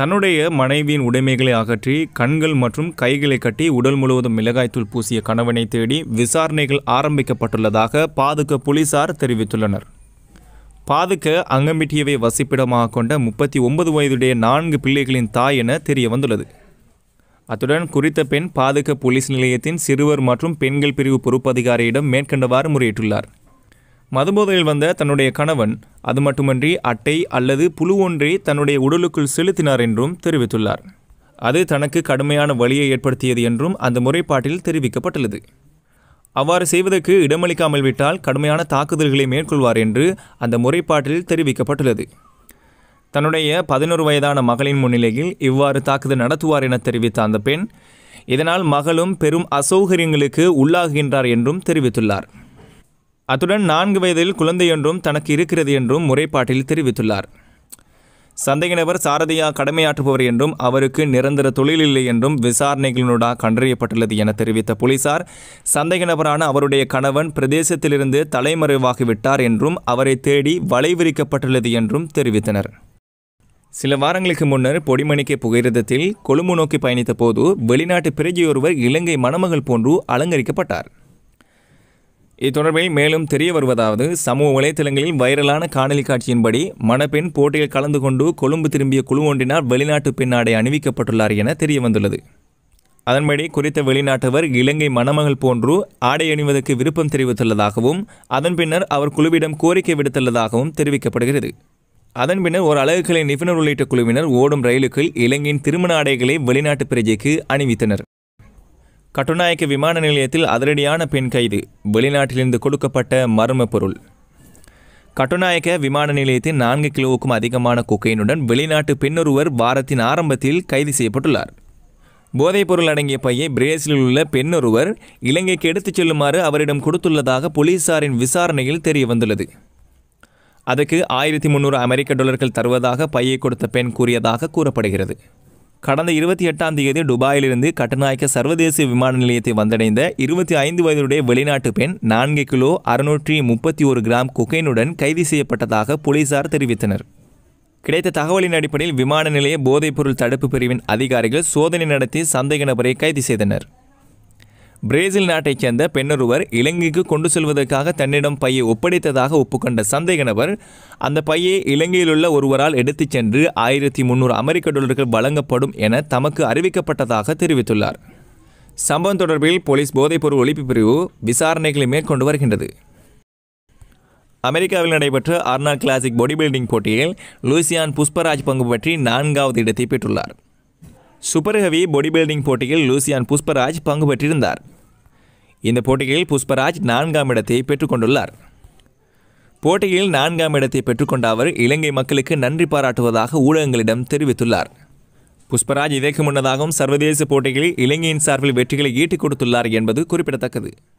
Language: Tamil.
தன்னுடைய மனைவியின் உடைமைகளை அகற்றி கண்கள் மற்றும் கைகளை கட்டி உடல் முழுவதும் மிளகாய்த்தூள் பூசிய கணவனை தேடி விசாரணைகள் ஆரம்பிக்கப்பட்டுள்ளதாக பாதுக போலீசார் தெரிவித்துள்ளனர் பாதுக்க அங்கம்பிட்டியவை வசிப்பிடமாக கொண்ட முப்பத்தி ஒன்பது வயதுடைய நான்கு பிள்ளைகளின் தாய் என தெரிய வந்துள்ளது அத்துடன் குறித்த பெண் பாதுக போலீஸ் நிலையத்தின் சிறுவர் மற்றும் பெண்கள் பிரிவு பொறுப்பதிகாரியிடம் மேற்கண்டவாறு முறையிட்டுள்ளார் மதுபோதையில் வந்த தன்னுடைய கணவன் அது மட்டுமன்றி அட்டை அல்லது புழு ஒன்றை தன்னுடைய உடலுக்குள் செலுத்தினார் என்றும் தெரிவித்துள்ளார் அது தனக்கு கடுமையான வலியை ஏற்படுத்தியது என்றும் அந்த முறைப்பாட்டில் தெரிவிக்கப்பட்டுள்ளது அவ்வாறு செய்வதற்கு இடமளிக்காமல் விட்டால் கடுமையான தாக்குதல்களை மேற்கொள்வார் என்று அந்த முறைப்பாட்டில் தெரிவிக்கப்பட்டுள்ளது தன்னுடைய பதினொரு வயதான மகளின் முன்னிலையில் இவ்வாறு தாக்குதல் நடத்துவார் என தெரிவித்த அந்த பெண் இதனால் மகளும் பெரும் அசௌகரியங்களுக்கு உள்ளாகுகின்றார் என்றும் தெரிவித்துள்ளார் அத்துடன் நான்கு வயதில் குழந்தையொன்றும் தனக்கு இருக்கிறது என்றும் முறைப்பாட்டில் தெரிவித்துள்ளார் சந்தேக நபர் சாரதியா கடமையாற்றுபவர் என்றும் அவருக்கு நிரந்தர தொழில் இல்லை என்றும் விசாரணைகளினூடாக கண்டறியப்பட்டுள்ளது என தெரிவித்த போலீசார் சந்தேக நபரான அவருடைய கணவன் பிரதேசத்திலிருந்து தலைமறைவாகிவிட்டார் என்றும் அவரை தேடி வலைவிரிக்கப்பட்டுள்ளது என்றும் தெரிவித்தனர் சில வாரங்களுக்கு முன்னர் பொடிமணிக்கை புகையிரதத்தில் கொழும்பு நோக்கி பயணித்த போது வெளிநாட்டு பிரஜையொருவர் இலங்கை மணமகள் போன்று அலங்கரிக்கப்பட்டார் இத்தொடர்பில் மேலும் தெரிய வருவதாவது சமூக வலைத்தளங்களில் வைரலான காணொலி காட்சியின்படி மணப்பெண் போட்டியில் கலந்து கொண்டு கொழும்பு திரும்பிய குழு ஒன்றினால் வெளிநாட்டு பெண்ணாடை அணிவிக்கப்பட்டுள்ளார் என தெரிய வந்துள்ளது அதன்படி குறித்த வெளிநாட்டவர் இலங்கை மணமகள் போன்று ஆடை அணிவதற்கு விருப்பம் தெரிவித்துள்ளதாகவும் அதன் பின்னர் அவர் குழுவிடம் கோரிக்கை விடுத்துள்ளதாகவும் தெரிவிக்கப்படுகிறது அதன் பின்னர் ஒரு அழகுக்கலை நிபுணர் உள்ளிட்ட குழுவினர் ஓடும் ரயிலுக்குள் இலங்கையின் திருமண ஆடைகளை வெளிநாட்டு பிரஜைக்கு அணிவித்தனர் கட்டுநாயக்க விமான நிலையத்தில் அதிரடியான பெண் கைது வெளிநாட்டிலிருந்து கொடுக்கப்பட்ட மர்ம பொருள் கட்டுநாயக்க விமான நிலையத்தில் நான்கு கிலோவுக்கும் அதிகமான கொக்கைனுடன் வெளிநாட்டு பெண்ணொருவர் வாரத்தின் ஆரம்பத்தில் கைது செய்யப்பட்டுள்ளார் போதைப் பொருள் அடங்கிய பையை பிரேசிலில் உள்ள பெண்ணொருவர் இலங்கைக்கு எடுத்துச் செல்லுமாறு அவரிடம் கொடுத்துள்ளதாக போலீசாரின் விசாரணையில் தெரிய வந்துள்ளது அதற்கு ஆயிரத்தி முந்நூறு அமெரிக்க டாலர்கள் தருவதாக பையை கொடுத்த பெண் கூறியதாக கூறப்படுகிறது கடந்த இருபத்தி எட்டாம் தேதி துபாயிலிருந்து கட்டுநாயக்க சர்வதேச விமான நிலையத்தை வந்தடைந்த இருபத்தி ஐந்து வயதுடைய வெளிநாட்டு பெண் நான்கு கிலோ அறுநூற்றி முப்பத்தி ஒரு கிராம் கொக்கைனுடன் கைது செய்யப்பட்டதாக போலீசார் தெரிவித்தனர் கிடைத்த தகவலின் அடிப்படையில் விமான நிலைய போதைப்பொருள் தடுப்பு பிரிவின் அதிகாரிகள் சோதனை நடத்தி சந்தேக நபரை கைது செய்தனர் பிரேசில் நாட்டைச் சேர்ந்த பெண்ணொருவர் இலங்கைக்கு கொண்டு செல்வதற்காக தன்னிடம் பையை ஒப்படைத்ததாக ஒப்புக்கொண்ட சந்தேக நபர் அந்த பையை இலங்கையிலுள்ள ஒருவரால் எடுத்துச் சென்று ஆயிரத்தி முந்நூறு அமெரிக்க டாலர்கள் வழங்கப்படும் என தமக்கு அறிவிக்கப்பட்டதாக தெரிவித்துள்ளார் சம்பவம் தொடர்பில் போலீஸ் போதைப்பொருள் ஒழிப்பு பிரிவு விசாரணைகளை மேற்கொண்டு வருகின்றது அமெரிக்காவில் நடைபெற்ற அர்னா கிளாசிக் பாடி பில்டிங் போட்டியில் லூசியான் புஷ்பராஜ் பங்கு பற்றி நான்காவது இடத்தை பெற்றுள்ளார் சூப்பர் ஹெவி பாடி பில்டிங் போட்டியில் லூசியான் புஷ்பராஜ் பங்கு பெற்றிருந்தார் இந்த போட்டியில் புஷ்பராஜ் நான்காம் இடத்தை பெற்றுக்கொண்டுள்ளார் போட்டியில் நான்காம் இடத்தை பெற்றுக்கொண்ட அவர் இலங்கை மக்களுக்கு நன்றி பாராட்டுவதாக ஊடகங்களிடம் தெரிவித்துள்ளார் புஷ்பராஜ் இதற்கு முன்னதாகவும் சர்வதேச போட்டிகளில் இலங்கையின் சார்பில் வெற்றிகளை ஈட்டிக் கொடுத்துள்ளார் என்பது குறிப்பிடத்தக்கது